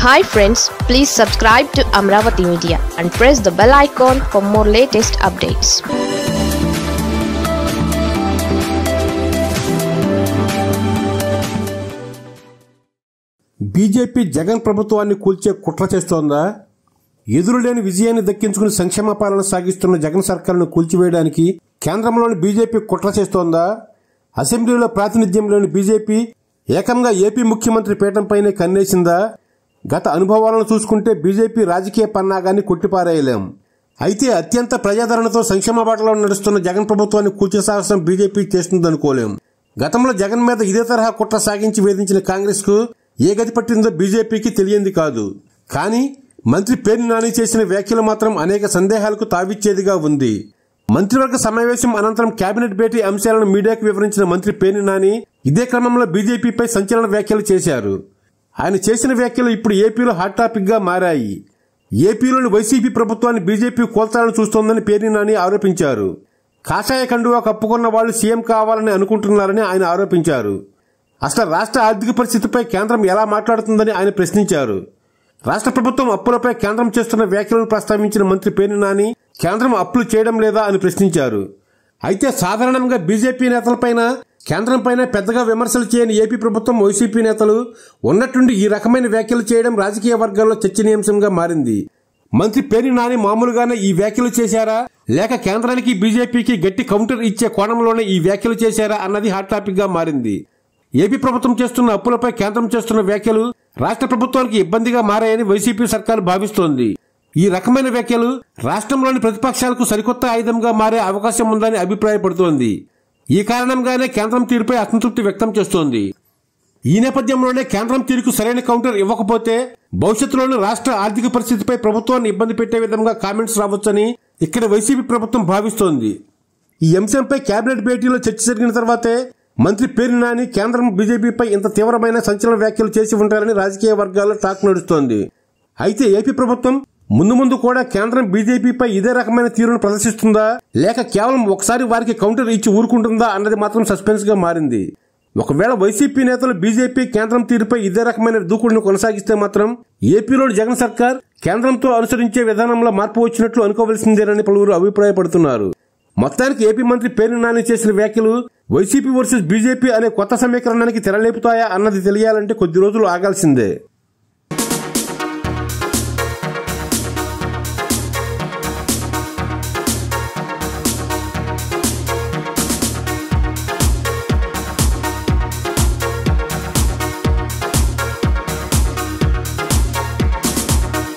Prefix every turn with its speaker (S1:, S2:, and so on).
S1: hi friends please subscribe to Amaravati media and press the bell icon for more latest updates
S2: BJP Jagan ప్రభుత్వాన్ని కూల్చే కుట్ర చేస్తోందా ఎదురులేని విజయాన్ని దక్కించుకుని సంక్షేమ పాలన సాగిస్తున్న జగన్ సర్కారును కూల్చివేయడానికి కేంద్రంలోని బీజేపీ కుట్ర చేస్తోందా అసెంబ్లీలో ప్రాతినిధ్యంలోని బీజేపీ ఏకంగా ఏపీ ముఖ్యమంత్రి పీఠంపైనే కన్నేసిందా గత అనుభవాలను చూసుకుంటే బీజేపీ రాజకీయ పన్నాగాన్ని కొట్టిపారేయలేం అయితే అత్యంత ప్రజాదరణతో సంక్షేమ బాటలో నడుస్తున్న జగన్ ప్రభుత్వాన్ని కూల్చే సాహసం బీజేపీ చేస్తుందనుకోలేం గతంలో జగన్ మీద ఇదే తరహా కుట్ర సాగించి వేధించిన కాంగ్రెస్ కు ఏ గతి పట్టిందో బీజేపీకి తెలియంది కాదు కానీ మంత్రి పేర్ని నాని చేసిన వ్యాఖ్యలు మాత్రం అనేక సందేహాలకు తావిచ్చేదిగా ఉంది మంత్రివర్గ సమావేశం అనంతరం కేబినెట్ భేటీ అంశాలను మీడియాకు వివరించిన మంత్రి పేర్ని నాని ఇదే క్రమంలో బీజేపీపై సంచలన వ్యాఖ్యలు చేశారు ఆయన చేసిన వ్యాఖ్యలు ఇప్పుడు ఏపీలో హాట్ టాపిక్ గా మారాయి ఏపీలోని వైసీపీ ప్రభుత్వాన్ని బీజేపీ కోల్తాలని చూస్తోందని పేర్ని నాని ఆరోపించారు కాషాయ కండువా కప్పుకున్న వాళ్ళు సీఎం కావాలని అనుకుంటున్నారని ఆయన ఆరోపించారు అసలు రాష్ట్ర ఆర్థిక పరిస్థితిపై కేంద్రం ఎలా మాట్లాడుతుందని ఆయన ప్రశ్నించారు రాష్ట్ర ప్రభుత్వం అప్పులపై కేంద్రం చేస్తున్న వ్యాఖ్యలను ప్రస్తావించిన మంత్రి పేర్ని నాని కేంద్రం అప్పులు చేయడం లేదా అని ప్రశ్నించారు అయితే సాధారణంగా బీజేపీ నేతలపైన కేంద్రంపైన పెద్దగా విమర్శలు చేయని ఏపీ ప్రభుత్వం వైసీపీ నేతలు ఉన్నట్టుండి ఈ రకమైన వ్యాఖ్యలు చేయడం రాజకీయ వర్గాల్లో చర్చనీయాంశంగా మారింది మంత్రి పేర్ని నాని మామూలుగానే ఈ వ్యాఖ్యలు చేశారా లేక కేంద్రానికి బీజేపీకి గట్టి కౌంటర్ ఇచ్చే కోణంలోనే ఈ వ్యాఖ్యలు చేశారా అన్నది హాట్ టాపిక్ గా మారింది ఏపీ ప్రభుత్వం చేస్తున్న అప్పులపై కేంద్రం చేస్తున్న వ్యాఖ్యలు రాష్ట్ర ప్రభుత్వానికి ఇబ్బందిగా మారాయని వైసీపీ సర్కారు భావిస్తోంది ఈ రకమైన వ్యాఖ్యలు రాష్ట్రంలోని ప్రతిపక్షాలకు సరికొత్త ఆయుధంగా మారే అవకాశం ఉందని అభిప్రాయపడుతోంది ఈ కారణంగానే కేంద్రం తీరుపై అసంతృప్తి వ్యక్తం చేస్తోంది ఈ నేపథ్యంలోనే కేంద్రం తీరుకు సరైన కౌంటర్ ఇవ్వకపోతే భవిష్యత్తులోని రాష్ట్ర ఆర్థిక పరిస్థితిపై ప్రభుత్వాన్ని ఇబ్బంది పెట్టే విధంగా కామెంట్స్ రావచ్చని ఇక్కడ వైసీపీ ప్రభుత్వం భావిస్తోంది ఈ అంశంపై కేబినెట్ భేటీలో చర్చ జరిగిన తర్వాతే మంత్రి పేరు నాని కేంద్రం బీజేపీపై ఇంత తీవ్రమైన సంచలన వ్యాఖ్యలు చేసి ఉంటారని రాజకీయ వర్గాల్లో టాక్ నడుస్తోంది అయితే ఏపీ ప్రభుత్వం ముందు ముందు కూడా కేంద్రం బీజేపీపై ఇదే రకమైన తీరును ప్రదర్శిస్తుందా లేక కేవలం ఒకసారి వారికి కౌంటర్ ఇచ్చి ఊరుకుంటుందా అన్నది మాత్రం సస్పెన్స్ గా మారింది ఒకవేళ వైసీపీ నేతలు బీజేపీ కేంద్రం తీరుపై ఇదే రకమైన దూకుడును కొనసాగిస్తే మాత్రం ఏపీలోని జగన్ సర్కార్ కేంద్రంతో అనుసరించే విధానంలో మార్పు వచ్చినట్లు అనుకోవలసిందేనని పలువురు అభిప్రాయపడుతున్నారు మొత్తానికి ఏపీ మంత్రి పేరు నాని చేసిన వ్యాఖ్యలు వైసీపీ వర్సెస్ బీజేపీ అనే కొత్త సమీకరణానికి తెరలేపుతాయా అన్నది తెలియాలంటే కొద్ది రోజులు ఆగాల్సిందే